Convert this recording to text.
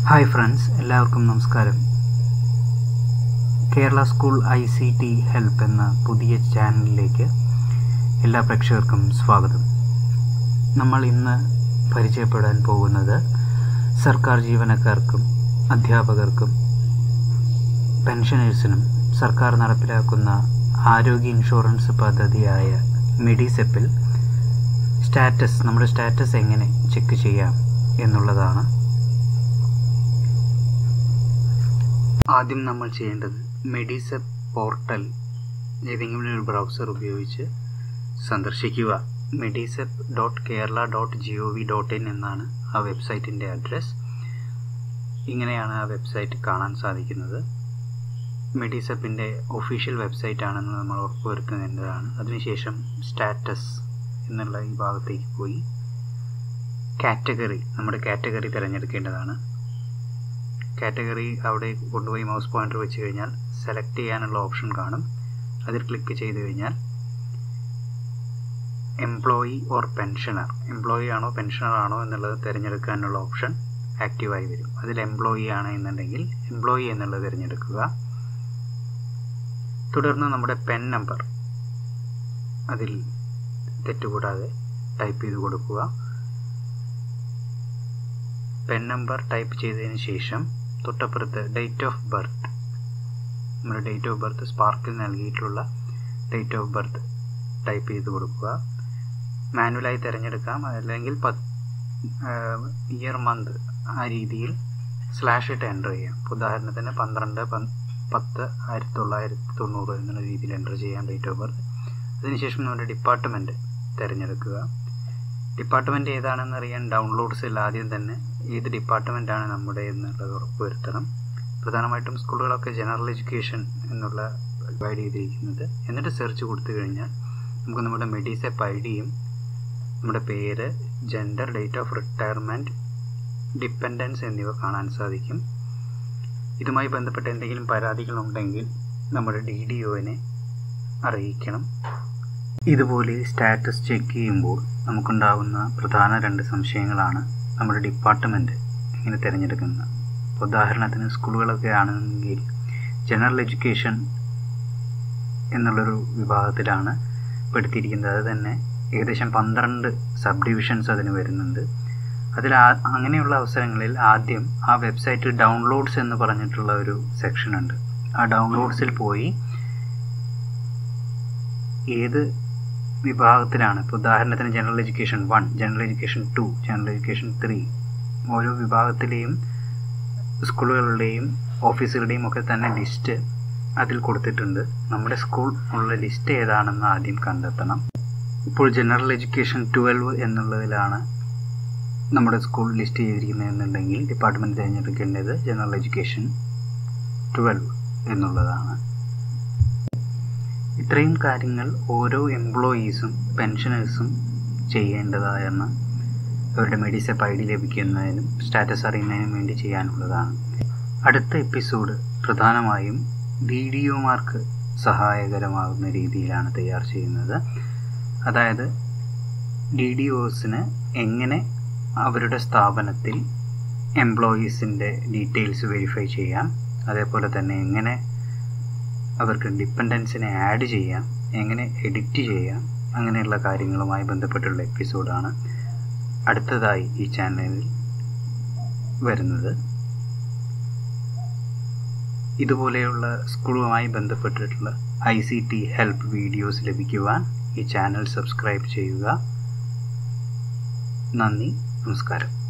hi friends എല്ലാവർക്കും നമസ്കാരം Kerala school I C T help എന്ന പുതിയ ചാനലിലേക്ക് എല്ലാ പ്രേക്ഷകർക്കും സ്വാഗതം നമ്മൾ ഇന്ന് പരിചയപ്പെടാൻ പോകുന്നത് സർക്കാർ ജീവനക്കാർക്കും അധ്യാപകർക്കും പെൻഷനേഴ്സിനും സർക്കാർ നടപ്പിലാക്കുന്ന ആരോഗ്യ ഇൻഷുറൻസ് പദ്ധതിയായ മെഡിസെപ്പിൽ സ്റ്റാറ്റസ് നമ്മുടെ സ്റ്റാറ്റസ് എങ്ങനെ ചെക്ക് ചെയ്യാം എന്നുള്ളതാണ് ആദ്യം നമ്മൾ ചെയ്യേണ്ടത് മെഡിസെപ്പ് പോർട്ടൽ ഏതെങ്കിലും ഒരു ബ്രൗസർ ഉപയോഗിച്ച് സന്ദർശിക്കുക Medisep dot Kerala dot G O V dot in എന്നാണ് ആ വെബ്സൈറ്റിൻ്റെ അഡ്രസ്സ് ഇങ്ങനെയാണ് ആ വെബ്സൈറ്റ് കാണാൻ സാധിക്കുന്നത് മെഡിസെപ്പിൻ്റെ ഒഫീഷ്യൽ വെബ്സൈറ്റ് ആണെന്ന് നമ്മൾ ഉറപ്പുവരുത്തേണ്ടതാണ് അതിനുശേഷം സ്റ്റാറ്റസ് എന്നുള്ള ഈ ഭാഗത്തേക്ക് പോയി കാറ്റഗറി നമ്മുടെ കാറ്റഗറി തിരഞ്ഞെടുക്കേണ്ടതാണ് കാറ്റഗറി അവിടെ കൊണ്ടുപോയി മൗസ് പോയിന്റർ വെച്ച് കഴിഞ്ഞാൽ സെലക്ട് ചെയ്യാനുള്ള ഓപ്ഷൻ കാണും അതിൽ ക്ലിക്ക് ചെയ്ത് കഴിഞ്ഞാൽ എംപ്ലോയി ഓർ പെൻഷനർ എംപ്ലോയി ആണോ പെൻഷനർ ആണോ എന്നുള്ളത് തിരഞ്ഞെടുക്കാനുള്ള ഓപ്ഷൻ ആക്റ്റീവായി വരും അതിൽ എംപ്ലോയി ആണ് എന്നുണ്ടെങ്കിൽ എംപ്ലോയി എന്നുള്ളത് തിരഞ്ഞെടുക്കുക തുടർന്ന് നമ്മുടെ പെൻ നമ്പർ അതിൽ തെറ്റുകൂടാതെ ടൈപ്പ് ചെയ്ത് കൊടുക്കുക പെൻ നമ്പർ ടൈപ്പ് ചെയ്തതിന് ശേഷം തൊട്ടപ്പുറത്ത് ഡേറ്റ് ഓഫ് ബർത്ത് നമ്മുടെ ഡേറ്റ് ഓഫ് ബർത്ത് സ്പാർക്കിൽ നൽകിയിട്ടുള്ള ഡേറ്റ് ഓഫ് ബർത്ത് ടൈപ്പ് ചെയ്ത് കൊടുക്കുക മാനുവലായി തിരഞ്ഞെടുക്കാം അല്ലെങ്കിൽ ഇയർ മന്ത് ആ രീതിയിൽ സ്ലാഷ് ഇട്ട് എൻ്റർ ചെയ്യാം ഉദാഹരണത്തിന് പന്ത്രണ്ട് പത്ത് ആയിരത്തി തൊള്ളായിരത്തി തൊണ്ണൂറ് എന്നുള്ള രീതിയിൽ എൻ്റർ ചെയ്യാം ഡേറ്റ് ഓഫ് ബർത്ത് അതിനുശേഷം നമ്മുടെ ഡിപ്പാർട്ട്മെൻറ്റ് തിരഞ്ഞെടുക്കുക ഡിപ്പാർട്ട്മെൻറ്റ് ഏതാണെന്ന് അറിയാൻ ഡൗൺലോഡ്സിൽ ആദ്യം തന്നെ ഏത് ഡിപ്പാർട്ട്മെൻറ്റാണ് നമ്മുടെ എന്നുള്ളത് ഉറപ്പുവരുത്തണം പ്രധാനമായിട്ടും സ്കൂളുകളൊക്കെ ജനറൽ എഡ്യൂക്കേഷൻ എന്നുള്ള പ്രൊവൈഡ് ചെയ്തിരിക്കുന്നത് എന്നിട്ട് സെർച്ച് കൊടുത്തു കഴിഞ്ഞാൽ നമുക്ക് നമ്മുടെ മെഡിസെപ്പ് ഐ ഡിയും നമ്മുടെ പേര് gender date of retirement dependents എന്നിവ കാണാൻ സാധിക്കും ഇതുമായി ബന്ധപ്പെട്ട എന്തെങ്കിലും പരാതികളുണ്ടെങ്കിൽ നമ്മുടെ ഡി ഡി ഒനെ അറിയിക്കണം ഇതുപോലെ സ്റ്റാറ്റസ് ചെക്ക് ചെയ്യുമ്പോൾ നമുക്കുണ്ടാകുന്ന പ്രധാന രണ്ട് സംശയങ്ങളാണ് നമ്മുടെ ഡിപ്പാർട്ട്മെൻറ്റ് ഇങ്ങനെ തിരഞ്ഞെടുക്കുന്നത് ഉദാഹരണത്തിന് സ്കൂളുകളൊക്കെ ആണെങ്കിൽ ജനറൽ എഡ്യൂക്കേഷൻ എന്നുള്ളൊരു വിഭാഗത്തിലാണ് പെടുത്തിയിരിക്കുന്നത് അത് തന്നെ ഏകദേശം പന്ത്രണ്ട് സബ് ഡിവിഷൻസ് അതിന് വരുന്നുണ്ട് അതിൽ അങ്ങനെയുള്ള അവസരങ്ങളിൽ ആദ്യം ആ വെബ്സൈറ്റ് ഡൗൺലോഡ്സ് എന്ന് പറഞ്ഞിട്ടുള്ള ഒരു സെക്ഷൻ ഉണ്ട് ആ ഡൗൺലോഡ്സിൽ പോയി ഏത് വിഭാഗത്തിലാണ് ഇപ്പോൾ ഉദാഹരണത്തിന് general education one general education two general education three ഓരോ വിഭാഗത്തിലെയും സ്കൂളുകളുടെയും ഓഫീസുകളുടെയും ഒക്കെ തന്നെ ലിസ്റ്റ് അതിൽ കൊടുത്തിട്ടുണ്ട് നമ്മുടെ സ്കൂൾ ഉള്ള ലിസ്റ്റ് ഏതാണെന്ന് ആദ്യം കണ്ടെത്തണം ഇപ്പോൾ ജനറൽ എഡ്യൂക്കേഷൻ ട്വൽവ് എന്നുള്ളതിലാണ് നമ്മുടെ സ്കൂൾ ലിസ്റ്റ് ചെയ്തിരിക്കുന്നത് എന്നുണ്ടെങ്കിൽ ഡിപ്പാർട്ട്മെൻറ്റ് തിരഞ്ഞെടുക്കേണ്ടത് ജനറൽ എഡ്യൂക്കേഷൻ ട്വൽവ് എന്നുള്ളതാണ് ഇത്രയും കാര്യങ്ങൾ ഓരോ എംപ്ലോയീസും പെൻഷനേഴ്സും ചെയ്യേണ്ടതായെന്ന് അവരുടെ മെഡിസെപ്പ് ഐ ഡി ലഭിക്കുന്നതിനും സ്റ്റാറ്റസ് അറിയുന്നതിനും വേണ്ടി ചെയ്യാനുള്ളതാണ് അടുത്ത എപ്പിസോഡ് പ്രധാനമായും വീഡിയോമാർക്ക് സഹായകരമാകുന്ന രീതിയിലാണ് തയ്യാർ ചെയ്യുന്നത് അതായത് ഡി ഡി ഒസിന് എങ്ങനെ അവരുടെ സ്ഥാപനത്തിൽ എംപ്ലോയീസിൻ്റെ ഡീറ്റെയിൽസ് വെരിഫൈ ചെയ്യാം അതേപോലെ തന്നെ എങ്ങനെ അവർക്ക് ഡിപ്പെൻഡൻസിനെ ആഡ് ചെയ്യാം എങ്ങനെ എഡിറ്റ് ചെയ്യാം അങ്ങനെയുള്ള കാര്യങ്ങളുമായി ബന്ധപ്പെട്ടുള്ള എപ്പിസോഡാണ് അടുത്തതായി ഈ ചാനലിൽ വരുന്നത് ഇതുപോലെയുള്ള സ്കൂളുമായി ബന്ധപ്പെട്ടിട്ടുള്ള I C T help videos ലഭിക്കുവാൻ ഈ ചാനൽ സബ്സ്ക്രൈബ് ചെയ്യുക നന്ദി നമസ്കാരം